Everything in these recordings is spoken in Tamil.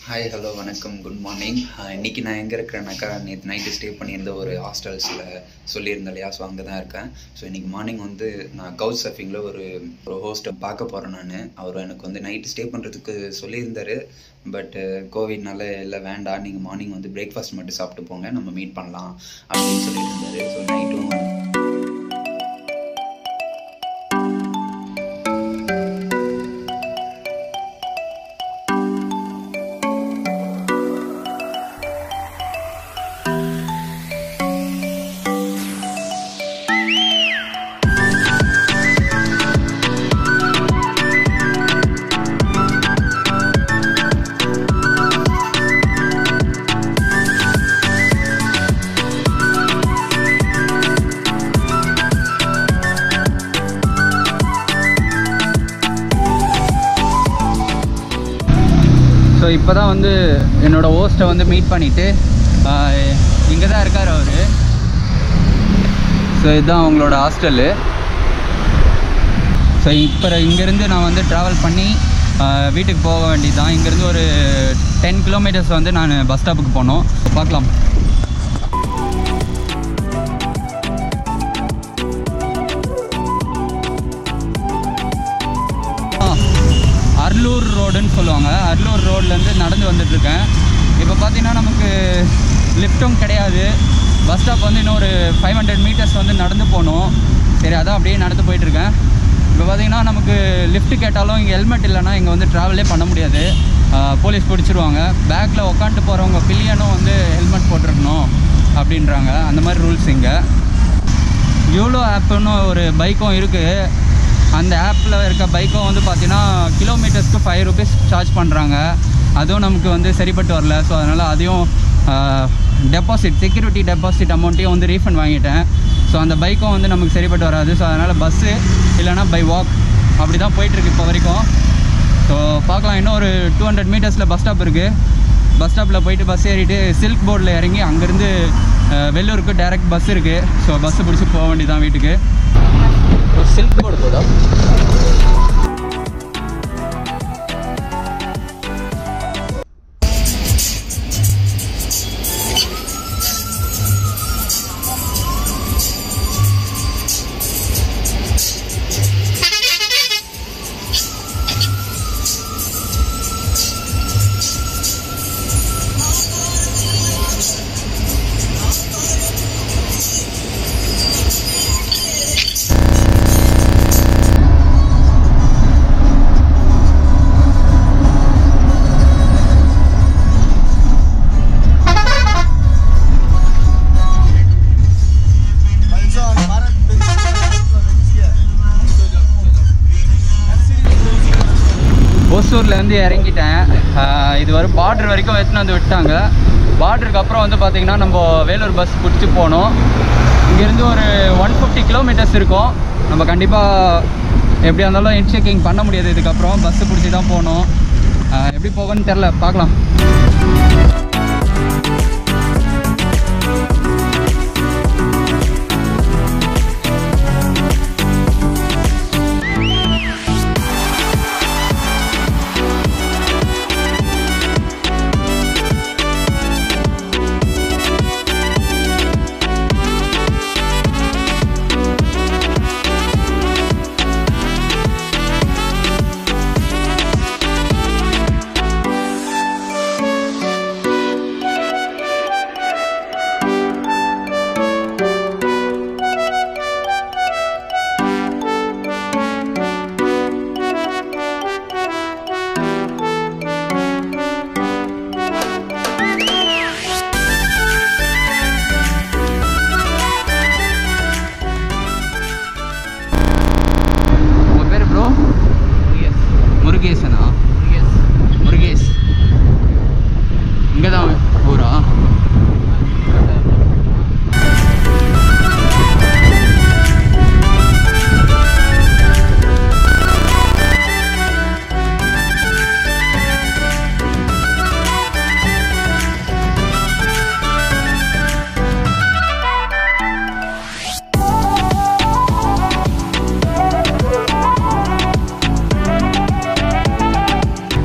ஹாய் ஹலோ வணக்கம் குட் மார்னிங் இன்னைக்கு நான் எங்கே இருக்கிறேன்னாக்கா நேற்று நைட்டு ஸ்டே பண்ணியிருந்த ஒரு ஹாஸ்டல்ஸில் சொல்லியிருந்தேன் இல்லையா ஸோ அங்கே தான் இருக்கேன் ஸோ இன்னைக்கு மார்னிங் வந்து நான் கவுச் சர்ஃபிங்கில் ஒரு ஒரு ஹோஸ்ட்டை பார்க்க போகிறேன் நான் அவர் எனக்கு வந்து நைட்டு ஸ்டே பண்ணுறதுக்கு சொல்லியிருந்தாரு பட் கோவிட்னால இல்லை வேண்டாம் நீங்கள் மார்னிங் வந்து பிரேக்ஃபாஸ்ட் மட்டும் சாப்பிட்டு போங்க நம்ம மீட் பண்ணலாம் அப்படின்னு சொல்லிட்டு இருந்தாரு ஸோ நைட்டும் ஸோ இப்போ தான் வந்து என்னோட ஹோஸ்ட்டை வந்து மீட் பண்ணிவிட்டு இங்கே தான் இருக்கார் அவர் ஸோ இதுதான் அவங்களோட ஹாஸ்டலு ஸோ இப்போ இங்கேருந்து நான் வந்து ட்ராவல் பண்ணி ஆஹ், வீட்டுக்கு போக வேண்டியது தான் இங்கேருந்து ஒரு டென் கிலோமீட்டர்ஸ் வந்து நான் பஸ் ஸ்டாப்புக்கு போகணும் பார்க்கலாம் ஆ, அர்லூர் ரோடுன்னு சொல்லுவாங்க அர்லூர் ரோட்லேருந்து நடந்து வந்துட்டுருக்கேன் இப்போ பார்த்தீங்கன்னா நமக்கு லிஃப்ட்டும் கிடையாது பஸ் ஸ்டாப் வந்து இன்னும் ஒரு ஃபைவ் ஹண்ட்ரட் மீட்டர்ஸ் வந்து நடந்து போகணும் சரி அதான் அப்படியே நடந்து போயிட்டுருக்கேன் இப்போ பார்த்தீங்கன்னா நமக்கு லிஃப்ட் கேட்டாலும் இங்கே ஹெல்மெட் இல்லைன்னா இங்கே வந்து ட்ராவலே பண்ண முடியாது ஆ, போலீஸ் பிடிச்சிருவாங்க பேக்கில் உக்காந்துட்டு போகிறவங்க பில்லியனும் வந்து ஹெல்மெட் போட்டிருக்கணும் அப்படின்றாங்க அந்த மாதிரி ரூல்ஸ் இங்கே யூலோ ஆப்புன்னு ஒரு பைக்கும் இருக்குது அந்த ஆப்பில் இருக்க பைக்கும் வந்து பார்த்தீங்கன்னா கிலோமீட்டர்ஸ்க்கு ஃபைவ் ருபீஸ் சார்ஜ் பண்ணுறாங்க அதுவும் நமக்கு வந்து சரிப்பட்டு வரல ஸோ அதனால் அதையும் டெபாசிட் செக்யூரிட்டி டெபாசிட் அமௌண்ட்டையும் வந்து ரீஃபண்ட் வாங்கிட்டேன் ஸோ அந்த பைக்கும் வந்து நமக்கு சரிப்பட்டு வராது ஸோ அதனால் பஸ்ஸு இல்லைனா பை வாக் அப்படி தான் போயிட்டுருக்கு இப்போ வரைக்கும் ஸோ பார்க்கலாம் இன்னும் ஒரு டூ ஹண்ட்ரட் மீட்டர்ஸில் பஸ் ஸ்டாப் இருக்குது பஸ் ஸ்டாப்பில் போயிட்டு பஸ் ஏறிட்டு சில்க் போர்டில் இறங்கி அங்கேருந்து அஹ், வெள்ளூருக்கு டைரக்ட் பஸ் இருக்குது ஸோ பஸ்ஸு பிடிச்சி போக வேண்டியதான் வீட்டுக்கு சில்க் போர்டு போதா ஓசூர்லேருந்து இறங்கிட்டேன் ஆஹ் இது வரை பார்டர் வரைக்கும் எடுத்துன்னு வந்து விட்டாங்க பார்டருக்கு அப்புறம் வந்து பார்த்திங்கன்னா நம்ம வேலூர் பஸ் பிடிச்சி போனோம் இங்கேருந்து ஒரு ஒன் ஃபிஃப்டி கிலோமீட்டர்ஸ் இருக்கும் நம்ம கண்டிப்பாக எப்படியா இருந்தாலும் ஹெட் செக்கிங் பண்ண முடியாது இதுக்கப்புறம் பஸ்ஸு பிடிச்சி தான் போகணும் ஆஹ் எப்படி போகணும்னு தெரில பார்க்கலாம்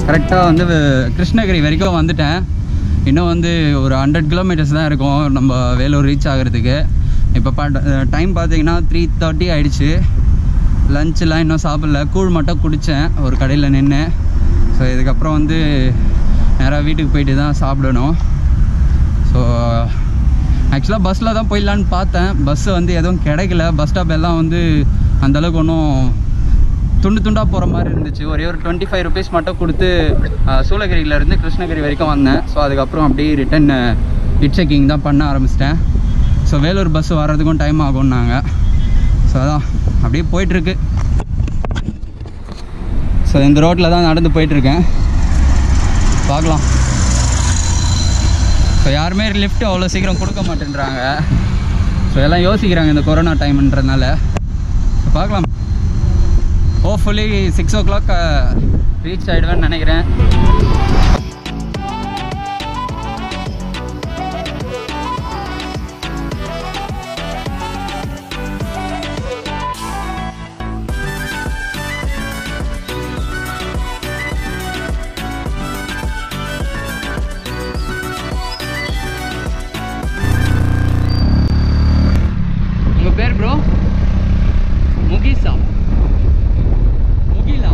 கரெக்டாக வந்து கிருஷ்ணகிரி வரைக்கும் வந்துட்டேன் இன்னும் வந்து ஒரு ஹண்ட்ரட் கிலோமீட்டர்ஸ் தான் இருக்கும் நம்ம வேலூர் ரீச் ஆகிறதுக்கு இப்போ பா டைம் பார்த்தீங்கன்னா த்ரீ தேர்ட்டி ஆயிடுச்சு லஞ்செலாம் இன்னும் சாப்பிடல கூழ் மட்டும் குடித்தேன் ஒரு கடையில் நின்று ஸோ இதுக்கப்புறம் வந்து நேராக வீட்டுக்கு போயிட்டு தான் சாப்பிடணும் ஸோ ஆக்சுவலாக பஸ்ஸில் தான் போயிடலான்னு பார்த்தேன் பஸ்ஸு வந்து எதுவும் கிடைக்கல பஸ் ஸ்டாப் எல்லாம் வந்து அந்தளவுக்கு ஒன்றும் துண்டு துண்டாக போகிற மாதிரி இருந்துச்சு ஒரே ஒரு டுவெண்ட்டி ஃபைவ் ருபீஸ் மட்டும் கொடுத்து அஹ், சூளகிரியிலேருந்து கிருஷ்ணகிரி வரைக்கும் வந்தேன் ஸோ அதுக்கப்புறம் அப்படியே ரிட்டன் இட் செக்கிங் தான் பண்ண ஆரம்பிச்சிட்டேன் ஸோ வேலூர் பஸ் வர்றதுக்கும் டைம் ஆகும்னாங்க ஸோ அதான் அப்படியே போயிட்டுருக்கு ஸோ இந்த ரோட்டில் தான் நடந்து போயிட்டுருக்கேன் பார்க்கலாம் ஸோ யாருமே லிஃப்ட் அவ்வளோ சீக்கிரம் கொடுக்க மாட்டேன்றாங்க ஸோ எல்லாம் யோசிக்கிறாங்க இந்த கொரோனா டைம்ன்றதுனால ஸோ பார்க்கலாம் hopefully six o'clock reach ஆகிடுவேன்னு நினைக்கிறேன் உங்கள் பேர் ப்ரோ முகிசா முகிலா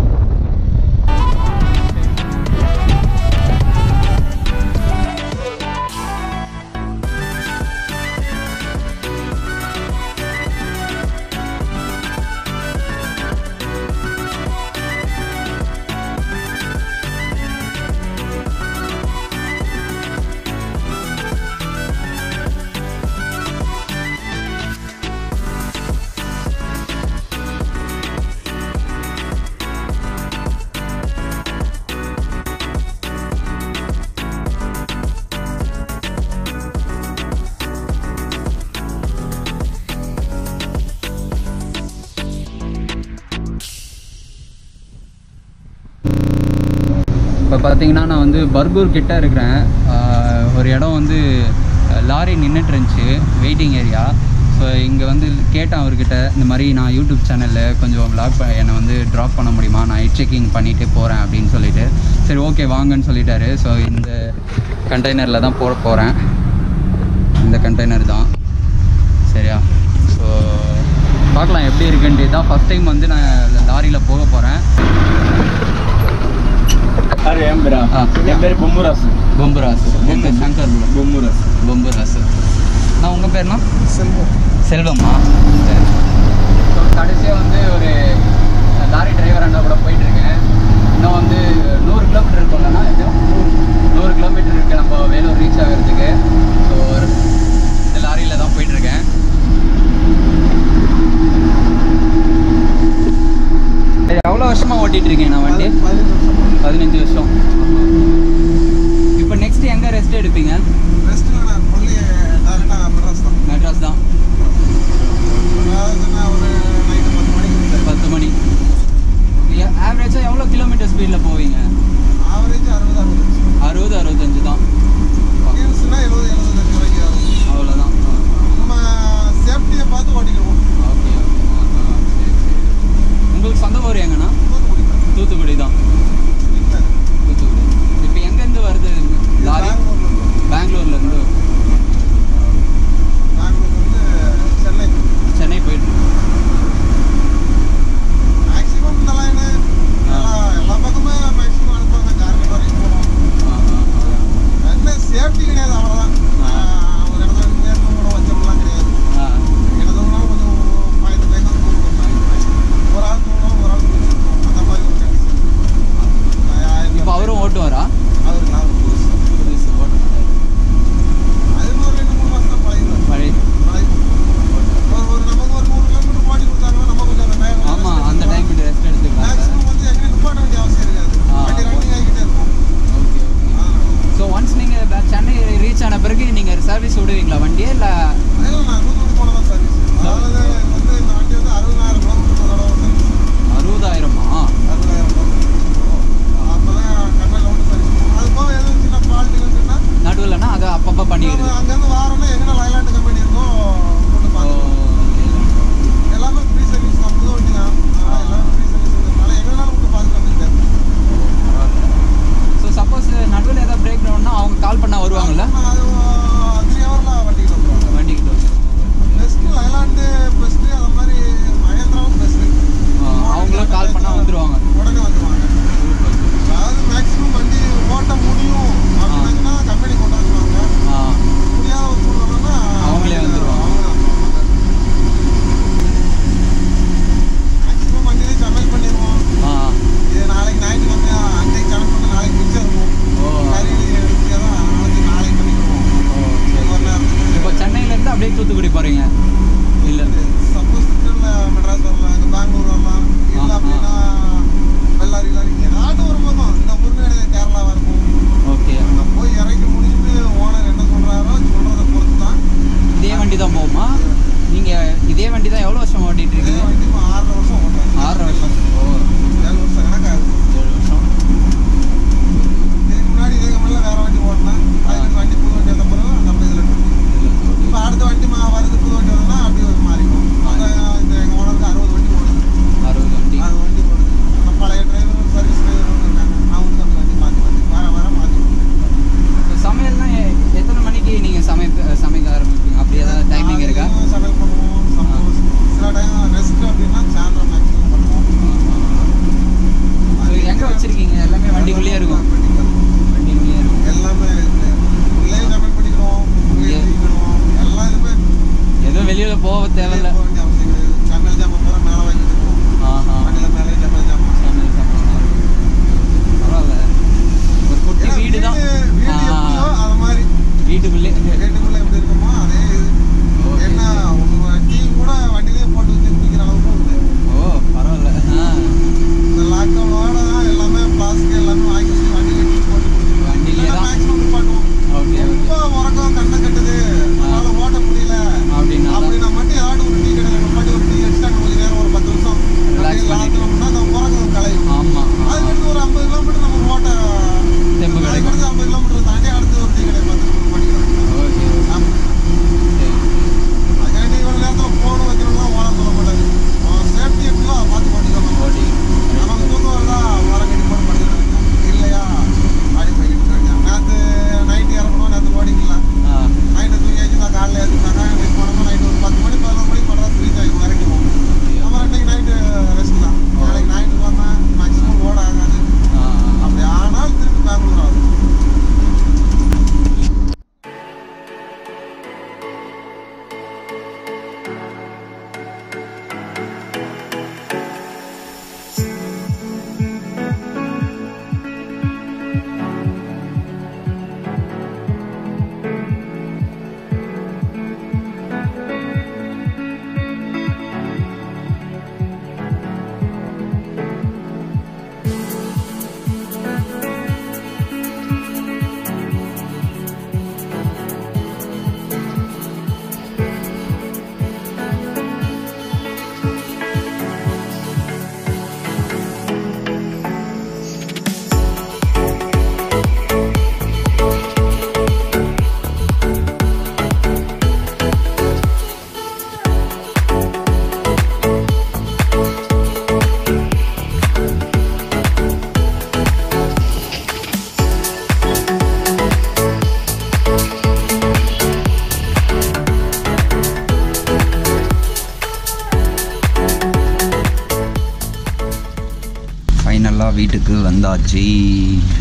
இப்போ பார்த்தீங்கன்னா நான் வந்து பர்கூர் கிட்ட இருக்கிறேன் ஆஹ் ஒரு இடம் வந்து அஹ், லாரி நின்றுட்டு இருந்துச்சு வெயிட்டிங் ஏரியா ஸோ இங்கே வந்து கேட்டேன் அவர்கிட்ட இந்த மாதிரி நான் யூடியூப் சேனலில் கொஞ்சம் vlog ப என்னை வந்து ட்ராப் பண்ண முடியுமா நான் ஹெட் செக்கிங் பண்ணிவிட்டு போகிறேன் அப்படின்னு சொல்லிட்டு சரி ஓகே வாங்கன்னு சொல்லிட்டாரு ஸோ இந்த கண்டெய்னரில் தான் போட போகிறேன் இந்த கண்டெய்னர் தான் சரியா ஸோ பார்க்கலாம் எப்படி இருக்குன்ட்டு தான் ஃபஸ்ட் டைம் வந்து நான் லாரியில் போக போகிறேன் అరే ఏం బిరా ఆ. என் பேர் பொம்முராசு பொம்புராசு ஓகே சங்கர் பொம்முராசு பொம்புராசு நான் உங்கள் பேர்னா செல்வம் செல்வமா சரி ஸோ கடைசியாக வந்து ஒரு லாரி டிரைவர் அண்ணா கூட போயிட்டுருக்கேன் இன்னும் வந்து நூறு கிலோமீட்டர் இருக்கும்லண்ணா எப்படியும் நூறு கிலோமீட்டர் இருக்குது நம்ம வேலூர் ரீச் ஆகிறதுக்கு ஸோ இந்த லாரியில் தான் போயிட்டுருக்கேன் எவ்வளோ வருஷமாக ஓட்டிகிட்டு இருக்கேன் நான் வண்டி பதினஞ்சு வருஷம் இப்போ நெக்ஸ்ட் எங்கே ரெஸ்ட் எடுப்பீங்க ரெஸ்ட் நான் மொழி டேரக்டாக மெட்ராஸ் தான் மெட்ராஸ் தான் அதாவது நான் ஒரு நைட்டு பத்து மணிக்கு பத்து மணி ஆவரேஜாக எவ்வளோ கிலோமீட்டர் ஸ்பீடில் போவீங்க ஆவரேஜ் அறுபது அறுபது அறுபது அறுபத்தஞ்சு தான் ஹீல்ஸ்னா எழுபது எழுபத்தஞ்சு வரைக்கும் ஆகும் அவ்வளோதான் நம்ம சேஃப்டியை பார்த்து ஓட்டிக்கிறோம் ஓகே ஓகே சரி சரி உங்களுக்கு சொந்த ஊர் எங்கன்னா தூத்துக்குடி தூத்துக்குடி தான் வீட்டில் தூத்துக்குடி இப்போ எங்கேருந்து வருது லாரி பெங்களூர்லேருந்து பெங்களூர் வந்து சென்னை சென்னை போயிட்டு மேக்ஸிமம் இந்த லைனு எல்லா பக்கமே மேக்ஸிமம் அனுப்புவாங்க கார்கில் வரைக்கும் போகணும் ஆ, ஆ, ஆ. என்ன சேஃப்டி கிடையாது அவ்வளோதான் ஆஹ் ஒரு இடத்துல இருந்து நேரத்தில் கூட வச்சோம்லாம் கிடையாது ஆ இடத்துல கொஞ்சம் பாயிண்ட் பைக் ஒரு ஆள் தூங்கணும் ஒரு ஆள் தூங்கணும் அந்த மாதிரி ஒரு கண்டிஷன் இப்போ அவரும் ஓட்டுவாரா அவருக்கு நான் புதுசு புதுசு ஓட்ட மாட்டாரு. அது ஒரு ரெண்டு மூணு மாதம் பழகிடுவார் பழைய பழகி ஒரு ஒரு நமக்கு ஒரு நூறு கிலோமீட்டர் போட்டி கொடுத்தாங்கன்னா நம்ம கொஞ்சம் அந்த டைம் ஆமாம் அந்த டைம் ரெஸ்ட் எடுத்துக்கலாம் மேக்ஸிமம் வந்து எங்கேயும் நிப்பாட்ட வேண்டிய அவசியம் இருக்காது ஆ. வண்டி ரன்னிங் ஆகிக்கிட்டே இருக்கும் ஓகே ஓகே ஆ. ஸோ ஒன்ஸ் நீங்கள் சென்னை ரீச் ஆன பிறகு நீங்கள் சர்வீஸ் விடுவீங்களா வண்டியை இல்லை அதெல்லாம் நான் தூத்துக்குடி போனதான் சர்வீஸ் அதாவது வந்து இந்த வண்டி வந்து அறுபதாயிரம் கிலோமீட்டர் தடவை சர்வீஸ் அறுபதாயிரமா அறுபதாயிரம் கிலோமீட்டர் அப்பதான் கண்ணில் வந்து சர்வீஸ் பண்ணுவோம் அது போக எதுவும் சின்ன ஃபால்ட் இருந்துச்சுன்னா நடுவில்னா அதை அப்பப்போ பண்ணிக்கிறது நம்ம அங்கேருந்து வாரோம்னா எங்கே லைலாண்ட் கம்பெனி இருக்கோ கொண்டு ஓ, பார்த்துக்கலாம் okay. எல்லாமே ஃப்ரீ சர்வீஸ் தான் புது வண்டி தான் அதனால எல்லாமே ஃப்ரீ சர்வீஸ் இருக்கிறதுனால எங்கேனாலும் கொண்டு பார்த்துட்டு வந்துருக்காரு தேவையில்ல போக வேண்டிய அவசியம் கிடையாது சமையல் ஜாமான் பூரா மேலே வாங்கிட்டு போவோம் ஆஹா வண்டியில் மேலே சமையல் ஜாமான் சமையல் சாமான் பரவாயில்ல ஒரு குட்டி ஏன்னா வீடு தான் வீடு எப்படியோ அது மாதிரி வீட்டுக்குள்ளே வீட்டுக்குள்ள எப்படி இருக்குமோ அதே இது Okay. என்ன உங்க டீ கூட வண்டியிலே போட்டு வச்சு குடிக்கிற அளவுக்கு உண்டு ஓ பரவாயில்ல ஆ இந்த லாக்டவுனோட தான் எல்லாமே பிளாஸ்டிக் எல்லாமே வாங்கி வச்சு வண்டியில டீ போட்டு குடிச்சிருவோம் வண்டியிலே தான். மேக்ஸிமம் நிப்பாட்டுவோம் ஓகே ரொம்ப உறக்கம் கண்ணை கட்டுது அதனால ஓட்ட முடியல அப்படின்னா தான் அப்படின்னா மட்டும் ஏதாவது ஒரு டீ கடையில் நிப்பாட்டி ஒரு டீ அடிச்சா கொஞ்சம் நேரம் ஒரு பத்து நிமிஷம் Relax அப்படியே பண்ணிட்டு. ஆத்தணும்னா அந்த உறக்கம் கலையும் ஆமாம் அதுக்கடுத்து ஒரு ஐம்பது கிலோமீட்டர் நமக்கு ஓட்ட தெம்பு கிடைக்கும் அதுக்கடுத்து ஐம்பது கிலோமீட்டர் தாண்டி அடுத்து ஒரு டீ கடை பார்த்து பண்ணிக்கிறோம் ஓகே ஆமா சரி அதுக்காண்டி இவ்வளவு நேரத்துல phone வைக்கணும்லாம் ஓட சொல்ல மாட்டாரு. அவன் safety எப்படியோ அதை பார்த்து பண்ணிக்கணும். ஓடி நமக்கு தூக்கம் வருதா, உறங்கடி போட்டு படுத்துக்க வேண்டியது. இல்லையா, அப்படி போய்கிட்டு இருக்க வேண்டியது. நேத்து night இறங்கணும், நேத்து ஓடிக்கலாம். ஆ night தூங்கியாச்சு, நான் காலைல எழுந்திருச்சாங்க. இன்னைக்கு போனோம்னா night ஒரு பத்து மணி, பதினோரு மணிக்கு படுறா, reach ஆயிடும், இறங்கிடுவோம். அப்புறம் இன்னைக்கு night rest தான். நாளைக்கு night இல்லாம maximum ஓட ஆகாது. ஆ அப்படி ஆனால் திருப்பி பெங்களூர் ஆகுது. ஃபைனலாக வீட்டுக்கு வந்தாச்சு